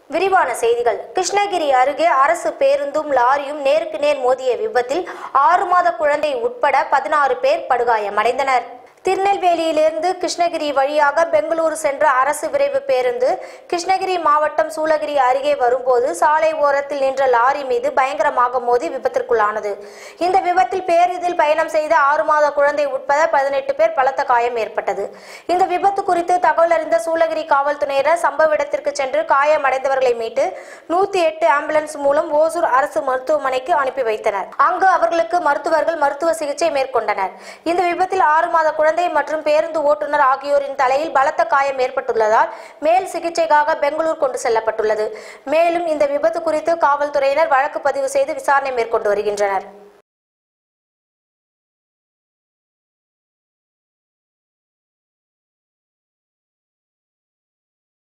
விரிவான செய்திகள் கிருஷ்ணகிரி அருகே அரசு பேருந்தும் லாரியும் நேருக்கு நேர் மோதிய விபத்தில் ஆறு மாத குழந்தை உட்பட பதினாறு பேர் படுகாயமடைந்தனர் திருநெல்வேலியிலிருந்து கிருஷ்ணகிரி வழியாக பெங்களூரு சென்ற அரசு விரைவு பேருந்து கிருஷ்ணகிரி மாவட்டம் சூளகிரி அருகே வரும்போது சாலை ஓரத்தில் நின்ற லாரி மீது பயங்கரமாக மோதி விபத்திற்குள்ளானது இந்த விபத்தில் பேருந்தில் பயணம் செய்த ஆறு மாத குழந்தை உட்பட பதினெட்டு பேர் பலத்த காயம் ஏற்பட்டது இந்த விபத்து குறித்து தகவல் அறிந்த சூளகிரி காவல்துறையினர் சம்பவ இடத்திற்கு சென்று காயமடைந்தவர்களை மீட்டு நூத்தி எட்டு ஆம்புலன்ஸ் மூலம் ஓசூர் அரசு மருத்துவமனைக்கு அனுப்பி வைத்தனர் அங்கு அவர்களுக்கு மருத்துவர்கள் மருத்துவ சிகிச்சை மேற்கொண்டனர் இந்த விபத்தில் ஆறு மாத குழந்தை மற்றும் பேருந்து ஓட்டுநர் ஆகியோரின் தலையில் பலத்த காயம் ஏற்பட்டுள்ளதால் மேல் சிகிச்சைக்காக பெங்களூர் கொண்டு செல்லப்பட்டுள்ளது மேலும் இந்த விபத்து குறித்து காவல்துறையினர் வழக்கு பதிவு செய்து விசாரணை மேற்கொண்டு வருகின்றனர்